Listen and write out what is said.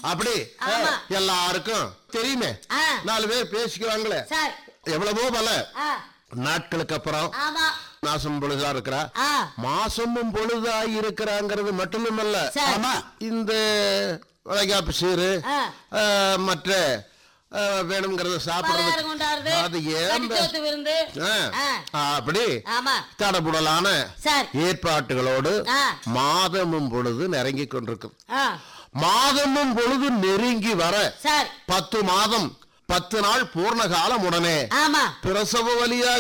அப்படி ஆமா. எல்லாருக்கும் தெரியுமே ஆ. நாலு பேர் பேசிக்குவாங்களே சார் எவ்வளவோ பல ஆ நாட்களுக்கு அப்புறம் ஆமா மாசம் பொழுதா இருக்கிறா ஆ மாசமும் பொழுதா இருக்கிறாங்கிறது மட்டுமல்ல சரி. ஆமா இந்த வளைகாப்பு சீரு ஆ. ஆ, மற்ற ஆ, வேணுங்கிறத பலகாரம் சாப்பிடுறது கொண்டாடுறது அது ஏன் கடிச்சோத்து விருந்து ஆ. ஆ. அப்படி ஆமா தடபுடலான சார் ஏற்பாட்டுகளோடு ஆ. மாதமும் பொழுது நெருங்கி கொண்டிருக்கும் ஆ மாதமும் பொழுது நெருங்கி வர சார் பத்து மாதம் பத்து நாள் பூர்ண காலம் உடனே ஆமா பிரசவ வலியா